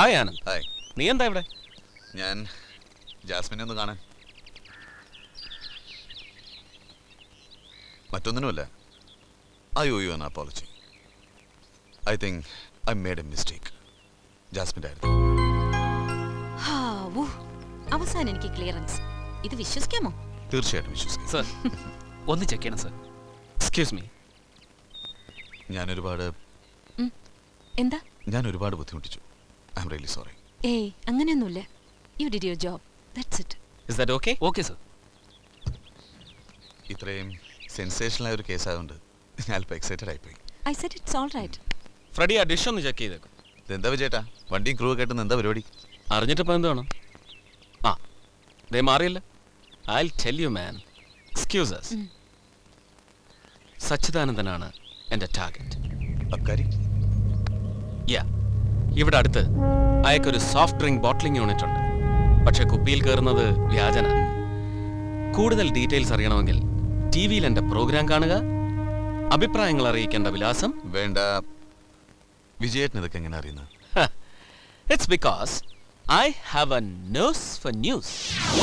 Hi Anand hi നീ എന്താ ഇവിടെ ഞാൻ ജാസ്മിനെ ഒന്ന് കാണാൻ മറ്റൊന്നിനുമല്ല I owe you an apology I think I made a mistake ജാസ്മിൻ്റെ ആയിരുന്നു ഹാവൂ. അവസാനം എനിക്ക് ക്ലിയറൻസ് ഇത് വിശ്വസിക്കാമോ തീർച്ചയായിട്ടും വിശ്വസിക്കും സർ ഒന്ന് ചെക്ക് ചെയ്യണം സർ എക്സ്ക്യൂസ് മീ ഞാൻ ഒരുപാട് എന്താ ഞാൻ ഒരുപാട് ബുദ്ധിമുട്ടിച്ചു ഐ എം റിയലി സോറി ഏയ് അങ്ങനെയൊന്നുമില്ല you did your job that's it is that okay okay sir ഇത്രയും സെൻസേഷണൽ ആയ ഒരു കേസായതുകൊണ്ട് ഞാൻ അല്പം എക്സൈറ്റഡ് ആയിപ്പോയി I said it's all right Freddy ആ ഡിഷ് ഒന്ന് ചെക്ക് ചെയ്തേക്കും ഇതെന്താ വിജയേട്ടാ വണ്ടിയും ക്രൂ ഒക്കെ ആയിട്ട് എന്താ പരിപാടി അറിഞ്ഞിട്ടിപ്പോൾ എന്ത് വേണം ആ ദേ മാറിയില്ല I tell you man excuses സച്ചിദാനന്ദനാണ് എൻ്റെ ടാർഗറ്റ് അബ്കാരി യാ ഇവിടെ അടുത്ത് അയാൾക്കൊരു സോഫ്റ്റ് ഡ്രിങ്ക് ബോട്ട്ലിംഗ് യൂണിറ്റ് ഉണ്ട് പക്ഷെ കുപ്പിയിൽ കയറുന്നത് വ്യാജന കൂടുതൽ ഡീറ്റെയിൽസ് അറിയണമെങ്കിൽ ടി വിയിൽ എൻ്റെ പ്രോഗ്രാം കാണുക അഭിപ്രായങ്ങൾ അറിയിക്കേണ്ട വിലാസം വേണ്ട വിജയേട്ടൻ ഇതൊക്കെ എങ്ങനെ അറിയുന്നത് it's because I have a news for news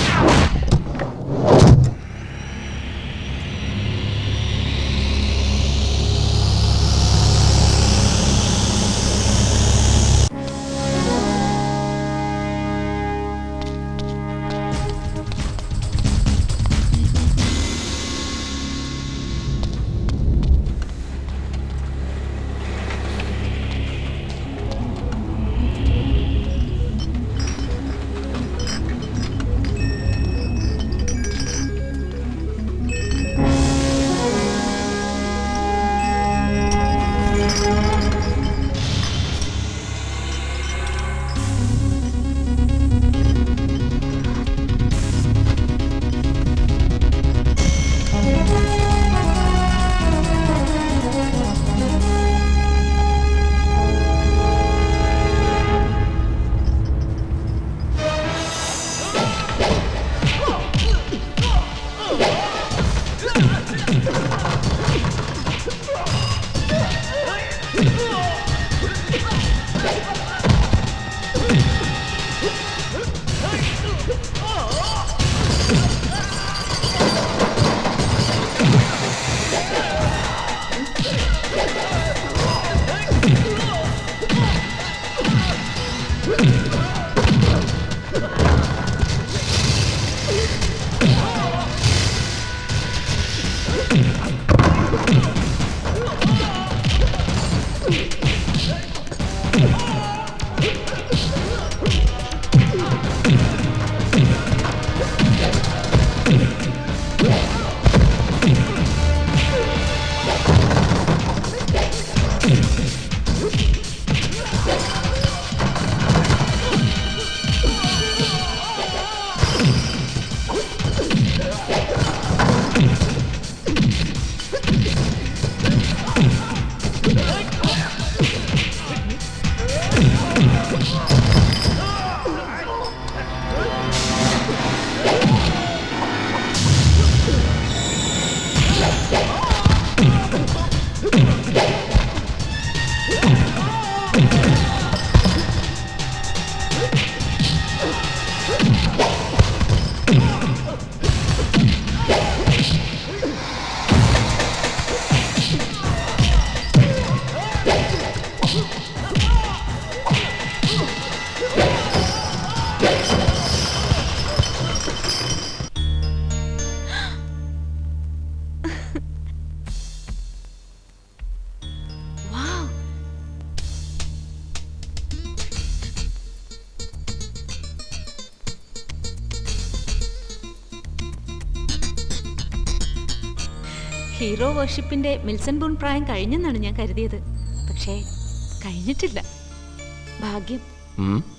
wow hero വർഷിപ്പിന്റെ മിൽസൺ ബൂൺ പ്രായം കഴിഞ്ഞെന്നാണ് ഞാൻ കരുതിയത് പക്ഷേ കഴിഞ്ഞിട്ടില്ല ഭാഗ്യം ഉം